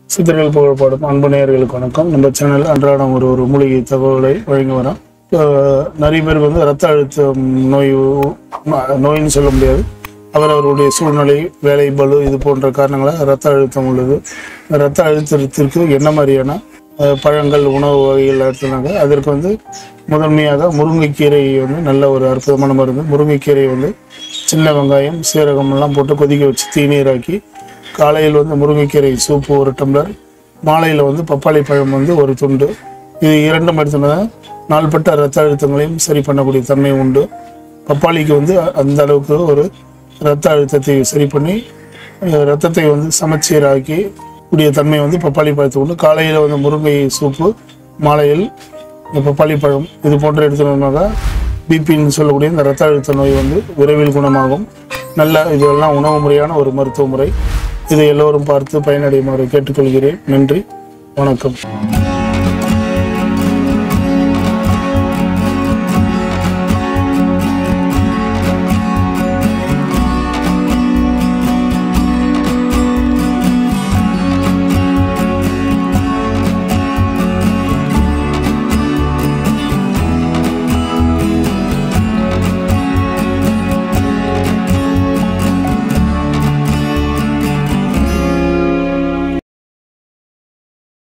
சித்தர்கள் புகழ்பாடும் அன்பு நேயர்களுக்கு வணக்கம் நம்ம சேனல் அன்றாடம் ஒரு ஒரு மூலிகை தகவலை வழங்கி வரோம் இப்போ நிறைய பேருக்கு வந்து ரத்த அழுத்தம் நோய் நோயின்னு சொல்ல முடியாது அவர் அவருடைய சூழ்நிலை வேலை பளு இது போன்ற காரணங்களால் ரத்த அழுத்தம் உள்ளது இந்த ரத்த அழுத்தத்திற்கு என்ன மாதிரியான அஹ், பழங்கள் உணவு வகைகள் எடுத்துனாங்க அதற்கு வந்து முதன்மையாக முருங்கைக்கீரை வந்து நல்ல ஒரு அற்புதமான மருந்து முருங்கைக்கீரை வந்து சின்ன வெங்காயம் சீரகம் எல்லாம் போட்டு கொதிக்க வச்சு தீநீராக்கி காலையில் வந்து முருங்கைக்கீரை சூப்பு ஒரு டம்ளர் மாலையில் வந்து பப்பாளி பழம் வந்து ஒரு துண்டு இது இரண்டும் எடுத்துனா நாள்பட்ட ரத்த அழுத்தங்களையும் சரி பண்ணக்கூடிய தன்மை உண்டு பப்பாளிக்கு வந்து அ- அந்த அளவுக்கு ஒரு ரத்த அழுத்தத்தை சரி பண்ணி அஹ், ரத்தத்தை வந்து சமச்சீராக்கி கூடிய தன்மை வந்து பப்பாளி பழத்துக்கு உண்டு காலையில் வந்து முருங்கை சூப்பு மாலையில் இந்த பப்பாளி பழம் இது போன்ற எடுத்துனோம்னாக்கா பிபின்னு சொல்லக்கூடிய இந்த ரத்த அழுத்த நோய் வந்து விரைவில் குணமாகும் நல்ல இதெல்லாம் உணவு முறையான ஒரு மருத்துவ முறை இதை எல்லோரும் பார்த்து பயனடையுமாறு கேட்டுக்கொள்கிறேன் நன்றி வணக்கம்